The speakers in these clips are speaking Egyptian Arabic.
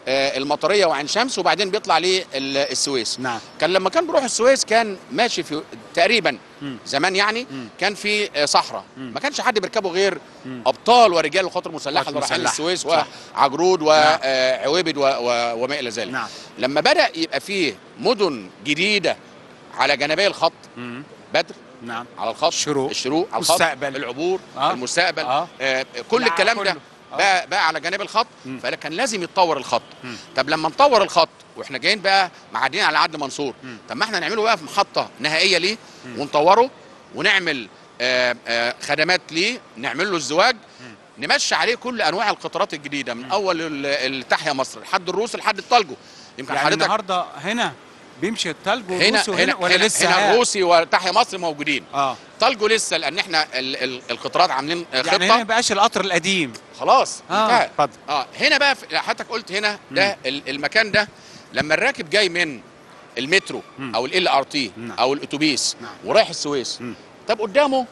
آه، المطريه وعين شمس وبعدين بيطلع للسويس نعم كان لما كان بيروح السويس كان ماشي في تقريبا مم. زمان يعني مم. كان في آه، صحراء مم. ما كانش حد بيركبه غير مم. ابطال ورجال الخطر المسلحه القوات اللي رايحين المسلحة. السويس صح. وعجرود نعم. وعويبد وما الى ذلك نعم لما بدا يبقى فيه مدن جديده على جانبي الخط مم. بدر نعم على الخط الشروق. الشروق على الخط مستقبل. العبور آه. المستقبل آه. آه. كل نعم، الكلام ده كله. آه. بقى, بقى على جانب الخط مم. فكان لازم يتطور الخط مم. طب لما نطور الخط واحنا جايين بقى معديين على عدل منصور مم. طب ما احنا نعمله بقى في محطه نهائيه ليه مم. ونطوره ونعمل آه آه خدمات ليه نعمل له الزواج نمشي عليه كل انواع القطارات الجديده من اول ال- التحيا مصر لحد الروس لحد الطلجو يمكن يعني حضرتك النهارده هنا بيمشي التلج هنا والروس وهنا هنا ولا هنا, لسه هنا ها؟ الروسي وتحيا مصر موجودين اه طلجو لسه لان احنا ال ال القطارات عاملين آه، يعني هنا خطه ما بقاش القطر القديم خلاص اه انتهى اتفضل اه هنا بقى في- حضرتك قلت هنا ده ال- المكان ده لما الراكب جاي من المترو مم. او ال ار تي نعم. او الاتوبيس نعم. ورايح السويس مم. طب قدامه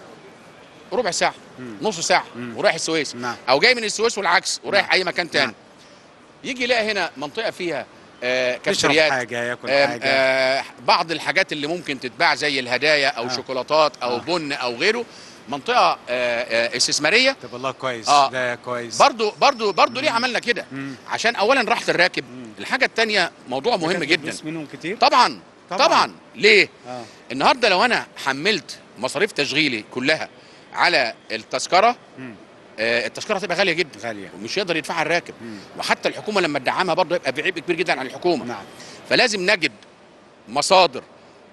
ربع ساعه مم. نص ساعه مم. ورايح السويس نعم او جاي من السويس والعكس ورايح نعم. اي مكان تاني نعم. يجي يلاقي هنا منطقه فيها آه يشرب كافتريات حاجه ياكل آم، حاجه آه بعض الحاجات اللي ممكن تتباع زي الهدايا او آه. شوكولاتات او آه. بن او غيره منطقه آه آه استثماريه طب والله كويس آه. ده كويس برضو برضو برضو ليه عملنا كده مم. عشان اولا راحه الراكب مم. الحاجه الثانيه موضوع مهم بجد جدا فلوس منهم كتير طبعا طبعاً. طبعا ليه اه النهارده لو انا حملت مصاريف تشغيلي كلها على التذكره مم. آه، التذكره هتبقى غاليه جدا غاليه ومش يقدر يدفعها الراكب مم. وحتى الحكومه لما تدعمها برضه يبقى بعبء كبير جدا على الحكومه نعم فلازم نجد مصادر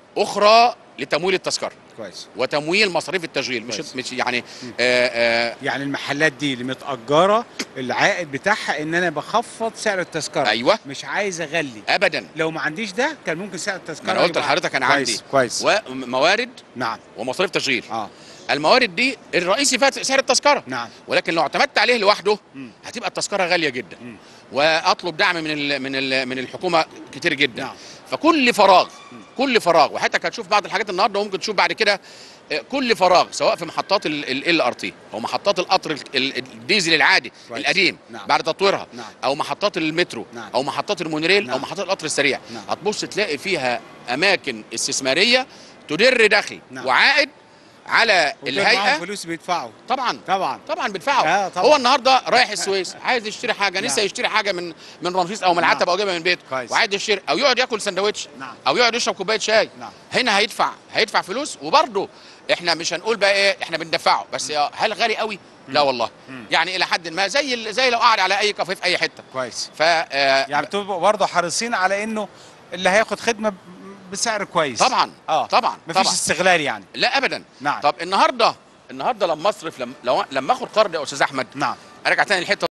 اخرى لتمويل التذكره كويس وتمويل مصاريف التشغيل مش كويس. مش يعني مم. آه آه يعني المحلات دي اللي متأجرة العائد بتاعها ان انا بخفض سعر التذكرة ايوه مش عايز اغلي ابدا لو ما عنديش ده كان ممكن سعر التذكرة ما انا قلت يبقى- لحضرتك انا كويس عندي كويس وموارد نعم ومصاريف تشغيل اه الموارد دي الرئيسي فيها سعر التذكره نعم ولكن لو اعتمدت عليه لوحده مم. هتبقى التذكره غاليه جدا مم. واطلب دعم من ال من ال من الحكومه كتير جدا نعم. فكل فراغ كل فراغ وحتى هتشوف بعض الحاجات النهارده وممكن تشوف بعد كده آه، كل فراغ سواء في محطات ال ار تي او محطات القطر ال- ال- الديزل العادي كويس. القديم نعم. بعد تطويرها نعم. او محطات المترو نعم. او محطات المونوريل او نعم. محطات القطر السريع نعم. هتبص تلاقي فيها اماكن استثماريه تدر دخل نعم. وعائد على ودول معاهم الهيئه فلوس بيدفعوا طبعا طبعا طبعا بيدفعوا آه، طبعا. هو النهارده رايح السويس عايز يشتري حاجه لسه نعم. يشتري حاجه من من رمسيس او من نعم. العتبه او جايبها من البيت كويس. وعايز يشتري او يقعد ياكل سندوتش نعم. او يقعد يشرب كوبايه شاي نعم. هنا هيدفع هيدفع فلوس وبرضه احنا مش هنقول بقى ايه احنا بندفعه بس يا هل غالي قوي لا والله مم. يعني الى حد ما زي ال- زي لو قعد على اي كافيه في اي حته كويس ف آه، يعني بتبقوا برضه حريصين على انه اللي هياخد خدمة ب- بسعر كويس طبعا اه طبعا مفيش طبعا استغلال يعني لا ابدا نعم طب النهارده النهارده لما اصرف لما لو- لما اخد قرض يا استاذ احمد نعم ارجع تاني الحته